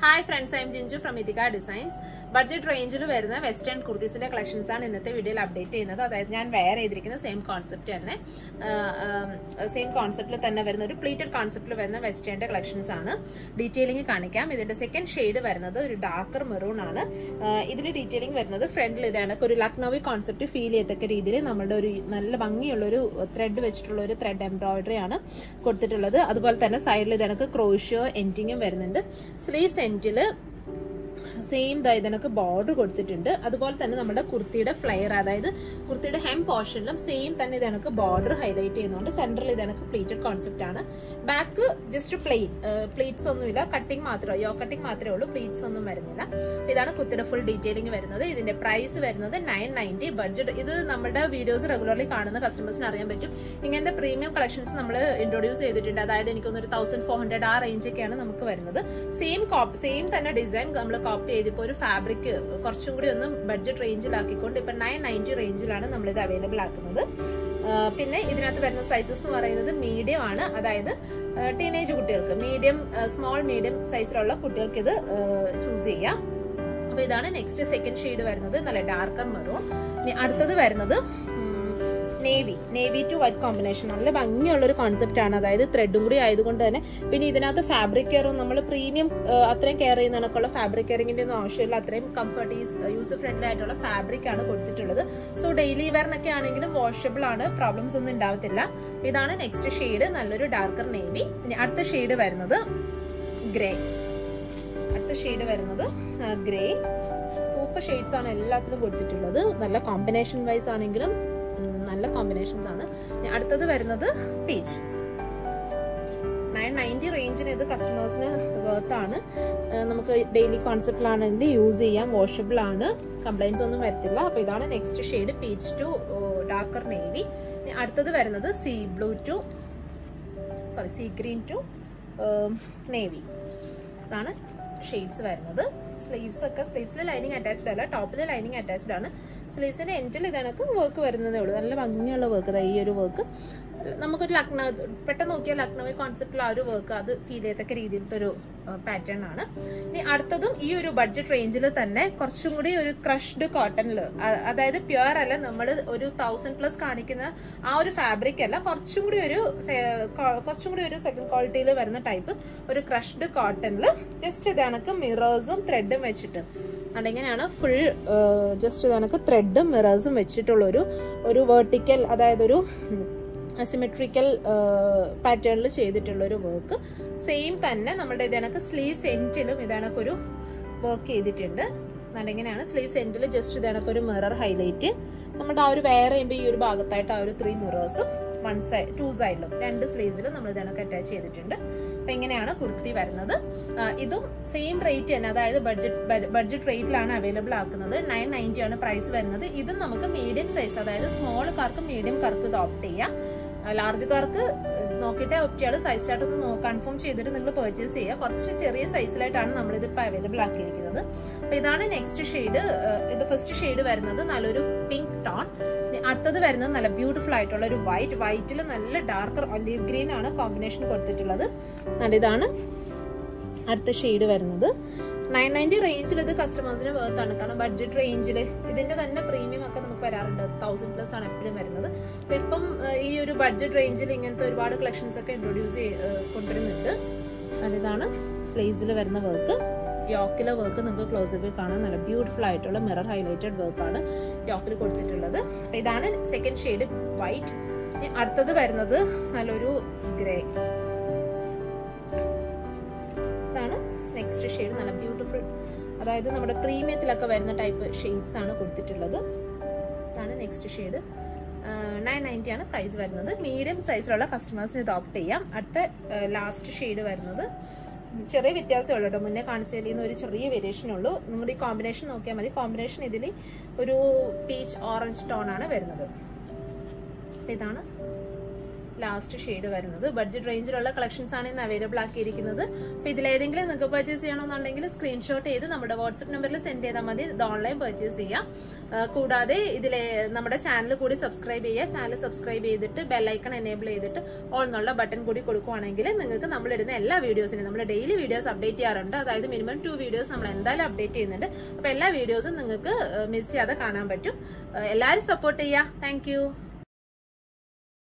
hi friends I'm Jinju from Ithika designs budget റേഞ്ചിൽ വരുന്ന western കുർത്തീസിന്റെ collections ആണ് ഇന്നത്തെ വീഡിയോയിൽ അപ്ഡേറ്റ് ചെയ്യുന്നത് അതായത് ഞാൻ വെയർ ചെയ്തിരിക്കുന്ന സെയിം കോൺസെപ്റ്റ് തന്നെ സെയിം കോൺസെപ്റ്റിൽ തന്നെ വരുന്ന ഒരു പ്ലീറ്റഡ് കോൺസെപ്റ്റിൽ വരുന്ന വെസ്റ്റേണിന്റെ കളക്ഷൻസ് ആണ് ഡീറ്റെയിലിംഗ് കാണിക്കാം ഇതിന്റെ സെക്കൻഡ് ഷെയ്ഡ് വരുന്നത് ഒരു ഡാർക്കർ മെറൂൺ ആണ് ഇതിൽ ഡീറ്റെയിലിംഗ് വരുന്നത് ഫ്രണ്ടിൽ ഇതാണ് ഒരു ലക്നൌവി കോൺസെപ്റ്റ് ഫീൽ ചെയ്യത്തക്ക രീതിയിൽ നമ്മുടെ ഒരു നല്ല ഭംഗിയുള്ള ഒരു ത്രെഡ് വെച്ചിട്ടുള്ള ഒരു ത്രെഡ് എംബ്രോയിഡറി ആണ് കൊടുത്തിട്ടുള്ളത് അതുപോലെ തന്നെ സൈഡിൽ ഇതണക്ക് ക്രോഷ്യോ എൻറ്റിങ്ങും വരുന്നുണ്ട് സ്ലീവ്സ് എൻറ്റില് സെയിം ഇതിനൊക്കെ ബോർഡർ കൊടുത്തിട്ടുണ്ട് അതുപോലെ തന്നെ നമ്മുടെ കുർത്തിയുടെ ഫ്ലെയർ അതായത് കുർത്തിയുടെ ഹെം പോർഷനിലും സെയിം തന്നെ ഇതണക്ക് ബോർഡർ ഹൈലൈറ്റ് ചെയ്യുന്നുണ്ട് സെൻട്രൽ ഇതണക്ക് പ്ലീറ്റഡ് കോൺസെപ്റ്റ് ആണ് ബാക്ക് ജസ്റ്റ് പ്ലെയിൻ പ്ലീറ്റ്സ് ഒന്നുമില്ല കട്ടിങ് മാത്രമേ യോ കട്ടിങ് മാത്രമേ ഉള്ളൂ പ്ലീറ്റ്സ് ഒന്നും വരുന്നില്ല ഇതാണ് കുർത്തിയുടെ ഫുൾ ഡീറ്റെയിലിംഗ് വരുന്നത് ഇതിന്റെ പ്രൈസ് വരുന്നത് നയൻ നയൻറ്റി ബഡ്ജറ്റ് ഇത് നമ്മുടെ വീഡിയോസ് റെഗുലർലി കാണുന്ന കസ്റ്റമേഴ്സിന് അറിയാൻ പറ്റും ഇങ്ങനത്തെ പ്രീമിയം കളക്ഷൻസ് നമ്മൾ ഇൻട്രൊഡ്യൂസ് ചെയ്തിട്ടുണ്ട് അതായത് എനിക്കൊന്നൊരു തൗസൻഡ് ഫോർ ഹൺഡ്രഡ് ആ റേഞ്ചൊക്കെയാണ് നമുക്ക് വരുന്നത് സെയിം കോപ്പി സെയിം തന്നെ ഡിസൈൻ നമ്മൾ കോപ്പി ചെയ്തിപ്പോൾ ഒരു ഫാബ്രിക് കുറച്ചും കൂടി ഒന്ന് ബഡ്ജറ്റ് റേഞ്ചിലാക്കിക്കൊണ്ട് ഇപ്പൊ നയൻ നയൻറ്റി റേഞ്ചിലാണ് നമ്മൾ ഇത് അവൈലബിൾ ആക്കുന്നത് പിന്നെ ഇതിനകത്ത് വരുന്ന സൈസസ് എന്ന് പറയുന്നത് മീഡിയം ആണ് അതായത് ടീനേജ് കുട്ടികൾക്ക് മീഡിയം സ്മോൾ മീഡിയം സൈസിലുള്ള കുട്ടികൾക്ക് ഇത് ചൂസ് ചെയ്യാം അപ്പൊ ഇതാണ് നെക്സ്റ്റ് സെക്കൻഡ് ഷെയ്ഡ് വരുന്നത് നല്ല ഡാർക്കർ മെറൂൺ അടുത്തത് വരുന്നത് navy navy to white combination നല്ല ഭംഗിയുള്ള ഒരു കോൺസെപ്റ്റ് ആണ് അതായത് ത്രെഡും കൂടി ആയതുകൊണ്ട് തന്നെ പിന്നെ ഇതിനകത്ത് ഫാബ്രിക് കെയറും നമ്മൾ പ്രീമിയം അത്രയും കെയർ ചെയ്യുന്നതിനൊക്കെയുള്ള ഫാബ്രിക് കെയറിങ്ങിന്റെ ഒന്നും ആവശ്യമില്ല അത്രയും കംഫർട്ട് യൂസർ ഫ്രണ്ട്ലി ആയിട്ടുള്ള ഫാബ്രിക് ആണ് കൊടുത്തിട്ടുള്ളത് സോ ഡെയിലി വെയറിനൊക്കെ ആണെങ്കിലും വാഷബിൾ ആണ് പ്രോബ്ലംസ് ഒന്നും ഉണ്ടാവത്തില്ല ഇതാണ് നെക്സ്റ്റ് ഷെയ്ഡ് നല്ലൊരു ഡാർക്കർ നേവി ഇനി അടുത്ത ഷെയ്ഡ് വരുന്നത് ഗ്രേ അടുത്ത ഷെയ്ഡ് വരുന്നത് ഗ്രേ സൂപ്പർ ഷെയ്ഡ്സ് ആണ് എല്ലാത്തിലും കൊടുത്തിട്ടുള്ളത് നല്ല കോമ്പിനേഷൻ വൈസ് ആണെങ്കിലും നല്ല കോമ്പിനേഷൻസ് ആണ് അടുത്തത് വരുന്നത് പീച്ച് നയൻ നയൻറ്റി റേഞ്ചിന് ഇത് കസ്റ്റമേഴ്സിന് വർത്ത് ആണ് നമുക്ക് ഡെയിലി കോൺസെപ്റ്റിലാണെങ്കിൽ യൂസ് ചെയ്യാം വാഷബിൾ ആണ് കംപ്ലൈൻസ് ഒന്നും വരത്തില്ല അപ്പൊ ഇതാണ് next shade peach to darker navy അടുത്തത് വരുന്നത് sea blue to sorry sea green to navy ഇതാണ് ഷെയ്ഡ്സ് വരുന്നത് സ്ലീവ്സ് ഒക്കെ സ്ലീവ്സിൽ ലൈനിങ് അറ്റാച്ച്ഡ് അല്ല ടോപ്പിൽ ലൈനിങ് അറ്റാച്ച്ഡ് ആണ് സ്ലീവ്സിന്റെ എൻഡിൽ ഇതണക്ക് വർക്ക് വരുന്നതേ ഉള്ളൂ നല്ല ഭംഗിയുള്ള വർക്ക് ഈ ഒരു വർക്ക് നമുക്കൊരു ലക്നൗ പെട്ടെന്ന് നോക്കിയാൽ ലക്നൗ കോൺസെപ്റ്റിൽ ആ ഒരു വർക്ക് അത് ഫീൽ ചെയ്യത്തക്ക രീതിയിലത്തെ ഒരു പാറ്റേൺ ആണ് ഇനി അടുത്തതും ഈ ഒരു ബഡ്ജറ്റ് റേഞ്ചിൽ തന്നെ കുറച്ചും കൂടി ഒരു ക്രഷ്ഡ് കോട്ടണിൽ അതായത് പ്യുവർ അല്ല നമ്മൾ ഒരു തൗസൻഡ് പ്ലസ് കാണിക്കുന്ന ആ ഒരു ഫാബ്രിക് അല്ല കുറച്ചും കൂടി ഒരു കുറച്ചും കൂടി ഒരു സെക്കൻഡ് ക്വാളിറ്റിയിൽ വരുന്ന ടൈപ്പ് ഒരു ക്രഷ്ഡ് കോട്ടണിൽ ജസ്റ്റ് ഇതണക്ക് മിറേഴ്സും ത്രെഡും വെച്ചിട്ട് അതിങ്ങനെയാണ് ഫുൾ ജസ്റ്റ് ഇതണക്ക് ത്രെഡും മിറേഴ്സും വെച്ചിട്ടുള്ള ഒരു ഒരു വേർട്ടിക്കൽ അതായത് ഒരു അസിമെട്രിക്കൽ പാറ്റേണിൽ ചെയ്തിട്ടുള്ള ഒരു വർക്ക് സെയിം തന്നെ നമ്മുടെ ഇതണക്ക് സ്ലീവ്സ് എൻഡിലും ഇതണക്കൊരു വർക്ക് ചെയ്തിട്ടുണ്ട് എന്നിങ്ങനെയാണ് സ്ലീവ്സ് എൻഡിൽ ജസ്റ്റ് ഇതണക്കൊരു മിറർ ഹൈലൈറ്റ് നമ്മുടെ ആ ഒരു വെയർ ചെയ്യുമ്പോൾ ഈ ഒരു ഭാഗത്തായിട്ട് ആ ഒരു ത്രീ മിറേഴ്സും വൺ സൈഡ് ടു സൈഡിലും രണ്ട് സ്ലീവ്സിലും നമ്മൾ ഇതണക്ക് അറ്റാച്ച് ചെയ്തിട്ടുണ്ട് അപ്പൊ ഇങ്ങനെയാണ് കുർത്തി വരുന്നത് ഇതും സെയിം റേറ്റ് തന്നെ അതായത് ബഡ്ജറ്റ് ബഡ്ജറ്റ് റേറ്റിലാണ് അവൈലബിൾ ആക്കുന്നത് നയൻ നയൻറ്റി ആണ് പ്രൈസ് വരുന്നത് ഇതും നമുക്ക് മീഡിയം സൈസ് അതായത് സ്മോൾ കാർക്ക് മീഡിയം കാർക്ക് ഇത് ഓപ്റ്റ് ചെയ്യാം ലാർജ് കാർക്ക് നോക്കിയിട്ട് ഒറ്റയാൾ സൈസ് ചാർട്ട് ഒന്ന് കൺഫേം ചെയ്തിട്ട് നിങ്ങൾ പർച്ചേസ് ചെയ്യുക കുറച്ച് ചെറിയ സൈസിലായിട്ടാണ് നമ്മൾ ഇതിപ്പോൾ അവൈലബിൾ ആക്കിയിരിക്കുന്നത് അപ്പൊ ഇതാണ് നെക്സ്റ്റ് ഷെയ്ഡ് ഇത് ഫസ്റ്റ് ഷെയ്ഡ് വരുന്നത് നല്ലൊരു പിങ്ക് ടോൺ അടുത്തത് വരുന്നത് നല്ല ബ്യൂട്ടിഫുൾ ആയിട്ടുള്ള ഒരു വൈറ്റ് വൈറ്റിൽ നല്ല ഡാർക്കർ ഒലീവ് ഗ്രീൻ ആണ് കോമ്പിനേഷൻ കൊടുത്തിട്ടുള്ളത് ഇതാണ് അടുത്ത ഷെയ്ഡ് വരുന്നത് നയൻ നയൻറ്റി റേഞ്ചിൽ ഇത് കസ്റ്റമേഴ്സിന് വേർത്താണ് കാരണം ബഡ്ജറ്റ് റേഞ്ചിൽ ഇതിന്റെ തന്നെ പ്രീമിയം ഒക്കെ നമുക്ക് വരാറുണ്ട് തൗസൻഡ് പ്ലസ് ആണ് എപ്പോഴും വരുന്നത് അപ്പൊ ഇപ്പം ഈ ഒരു ബഡ്ജറ്റ് റേഞ്ചിൽ ഇങ്ങനത്തെ ഒരുപാട് കളക്ഷൻസ് ഒക്കെ ഇൻട്രൊഡ്യൂസ് കൊണ്ടുവരുന്നുണ്ട് അതിതാണ് സ്ലീവ്സിൽ വരുന്ന വർക്ക് യോക്കിലെ വർക്ക് നിങ്ങൾക്ക് ക്ലോസപ്പിൽ കാണാൻ നല്ല ബ്യൂട്ടിഫുൾ ആയിട്ടുള്ള മിറർ ഹൈലൈറ്റഡ് വർക്കാണ് യോക്കിൽ കൊടുത്തിട്ടുള്ളത് ഇതാണ് സെക്കൻഡ് ഷെയ്ഡ് വൈറ്റ് അടുത്തത് വരുന്നത് നല്ലൊരു ഗ്രേ ഇതാണ് നെക്സ്റ്റ് ഷെയ്ഡ് നല്ല ബ്യൂട്ടിഫുൾ അതായത് നമ്മുടെ പ്രീമിയത്തിലൊക്കെ വരുന്ന ടൈപ്പ് ഷെയ്ഡ്സ് ആണ് കൊടുത്തിട്ടുള്ളത് ഇതാണ് നെക്സ്റ്റ് ഷെയ്ഡ് നയൻ നയൻറ്റി ആണ് പ്രൈസ് വരുന്നത് മീഡിയം സൈസിലുള്ള കസ്റ്റമേഴ്സിന് ഇത് ഓപ്റ്റ് ചെയ്യാം അടുത്ത ലാസ്റ്റ് ഷെയ്ഡ് വരുന്നത് ചെറിയ വ്യത്യാസമേ ഉള്ളൂ കേട്ടോ മുന്നേ കാണിച്ചതിൽ നിന്ന് ഒരു ചെറിയ വേരിയേഷൻ ഉള്ളൂ നിങ്ങളുടെ ഈ കോമ്പിനേഷൻ നോക്കിയാൽ മതി കോമ്പിനേഷൻ ഇതിൽ ഒരു പീച്ച് ഓറഞ്ച് ടോൺ ആണ് വരുന്നത് ഇതാണ് ലാസ്റ്റ് ഷെയ്ഡ് വരുന്നത് ബഡ്ജറ്റ് റേഞ്ചിലുള്ള കളക്ഷൻസ് ആണ് ഇന്ന് അവൈലബിൾ ആക്കിയിരിക്കുന്നത് അപ്പൊ ഇതിലേതെങ്കിലും നിങ്ങൾക്ക് പർച്ചേസ് ചെയ്യണമെന്നുണ്ടെങ്കിൽ സ്ക്രീൻഷോട്ട് ചെയ്ത് നമ്മുടെ വാട്സ്ആപ്പ് നമ്പറിൽ സെൻഡ് ചെയ്താൽ മതി ഇത് ഓൺലൈൻ പർച്ചേസ് ചെയ്യാം ആ, കൂടാതെ ഇതിലെ നമ്മുടെ ചാനൽ കൂടി സബ്സ്ക്രൈബ് ചെയ്യുക ചാനൽ സബ്സ്ക്രൈബ് ചെയ്തിട്ട് ബെല്ലൈക്കൺ എനേബിൾ ചെയ്തിട്ട് ഓൾ എന്നുള്ള ബട്ടൺ കൂടി കൊടുക്കുവാണെങ്കിൽ നിങ്ങൾക്ക് നമ്മളിടുന്ന എല്ലാ വീഡിയോസിനും നമ്മൾ ഡെയിലി വീഡിയോസ് അപ്ഡേറ്റ് ചെയ്യാറുണ്ട് അതായത് മിനിമം ടു വീഡിയോസ് നമ്മൾ എന്തായാലും അപ്ഡേറ്റ് ചെയ്യുന്നുണ്ട് അപ്പൊ എല്ലാ വീഡിയോസും നിങ്ങൾക്ക് മിസ് ചെയ്യാതെ കാണാൻ പറ്റും ആ, എല്ലാവരും സപ്പോർട്ട് ചെയ്യുക താങ്ക്